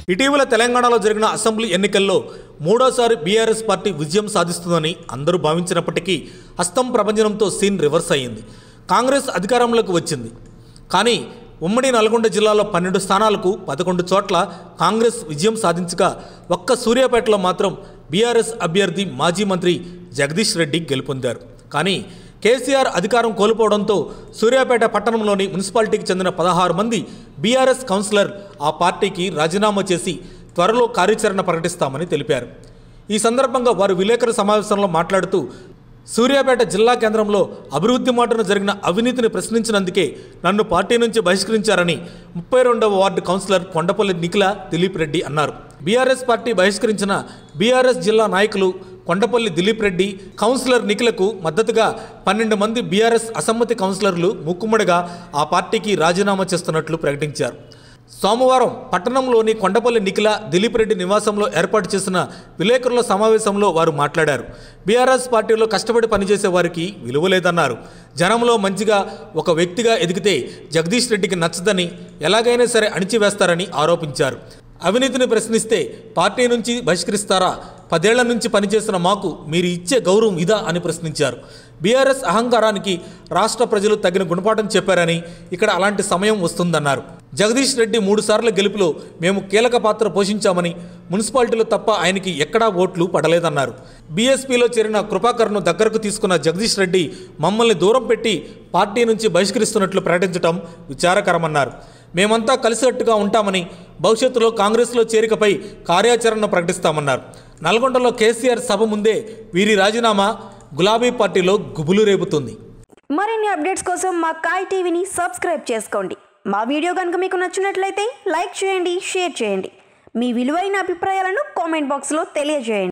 ఇటీవల తెలంగాణలో జరిగిన అసెంబ్లీ ఎన్నికల్లో మూడోసారి బీఆర్ఎస్ పార్టీ విజయం సాధిస్తుందని అందరూ భావించినప్పటికీ హస్తం ప్రభంజనంతో సీన్ రివర్స్ అయ్యింది కాంగ్రెస్ అధికారంలోకి వచ్చింది కానీ ఉమ్మడి నల్గొండ జిల్లాలో పన్నెండు స్థానాలకు పదకొండు చోట్ల కాంగ్రెస్ విజయం సాధించగా ఒక్క సూర్యాపేటలో మాత్రం బీఆర్ఎస్ అభ్యర్థి మాజీ మంత్రి జగదీష్ రెడ్డి గెలుపొందారు కానీ కేసీఆర్ అధికారం కోల్పోవడంతో సూర్యాపేట పట్టణంలోని మున్సిపాలిటీకి చెందిన పదహారు మంది బీఆర్ఎస్ కౌన్సిలర్ ఆ పార్టీకి రాజీనామా చేసి త్వరలో కార్యాచరణ ప్రకటిస్తామని తెలిపారు ఈ సందర్భంగా వారు విలేకరుల సమావేశంలో మాట్లాడుతూ సూర్యాపేట జిల్లా కేంద్రంలో అభివృద్ధి మాటను జరిగిన అవినీతిని ప్రశ్నించినందుకే నన్ను పార్టీ నుంచి బహిష్కరించారని ముప్పై రెండవ వార్డు కౌన్సిలర్ కొండపల్లి నిఖిల దిలీప్ రెడ్డి అన్నారు బీఆర్ఎస్ పార్టీ బహిష్కరించిన బీఆర్ఎస్ జిల్లా నాయకులు కొండపల్లి దిలీప్ రెడ్డి కౌన్సిలర్ నిఖిలకు మద్దతుగా పన్నెండు మంది బీఆర్ఎస్ అసమ్మతి కౌన్సిలర్లు ముక్కుమ్మడిగా ఆ పార్టీకి రాజీనామా చేస్తున్నట్లు ప్రకటించారు సోమవారం పట్టణంలోని కొండపల్లి నిఖిల దిలీప్ రెడ్డి నివాసంలో ఏర్పాటు చేసిన విలేకరుల సమావేశంలో వారు మాట్లాడారు బీఆర్ఎస్ పార్టీలో కష్టపడి పనిచేసే వారికి విలువ లేదన్నారు జనంలో మంచిగా ఒక వ్యక్తిగా ఎదిగితే జగదీష్ రెడ్డికి నచ్చదని ఎలాగైనా సరే అణిచివేస్తారని ఆరోపించారు అవినీతిని ప్రశ్నిస్తే పార్టీ నుంచి బహిష్కరిస్తారా పదేళ్ల నుంచి పనిచేసిన మాకు మీరు ఇచ్చే గౌరవం ఇదా అని ప్రశ్నించారు బీఆర్ఎస్ అహంకారానికి రాష్ట్ర ప్రజలు తగిన గుణపాఠం చెప్పారని ఇక్కడ అలాంటి సమయం వస్తుందన్నారు జగదీష్ రెడ్డి మూడుసార్ల గెలుపులో మేము కీలక పాత్ర పోషించామని మున్సిపాలిటీలో తప్ప ఆయనకి ఎక్కడా ఓట్లు పడలేదన్నారు బీఎస్పీలో చేరిన కృపాకర్ను దగ్గరకు తీసుకున్న జగదీష్ రెడ్డి మమ్మల్ని దూరం పెట్టి పార్టీ నుంచి బహిష్కరిస్తున్నట్లు ప్రకటించడం విచారకరమన్నారు మేమంతా కలిసికట్టుగా ఉంటామని భవిష్యత్తులో కాంగ్రెస్లో చేరికపై కార్యాచరణను ప్రకటిస్తామన్నారు నల్గొండలో కేసీఆర్ సభ ముందే వీరి రాజీనామా గులాబీ పార్టీలో గుబులు రేపుతుంది మరిన్ని అప్డేట్స్ కోసం మా కాయ్ టీవీని సబ్స్క్రైబ్ చేసుకోండి మా వీడియో కనుక మీకు నచ్చినట్లయితే లైక్ చేయండి షేర్ చేయండి మీ విలువైన అభిప్రాయాలను కామెంట్ బాక్స్లో తెలియజేయండి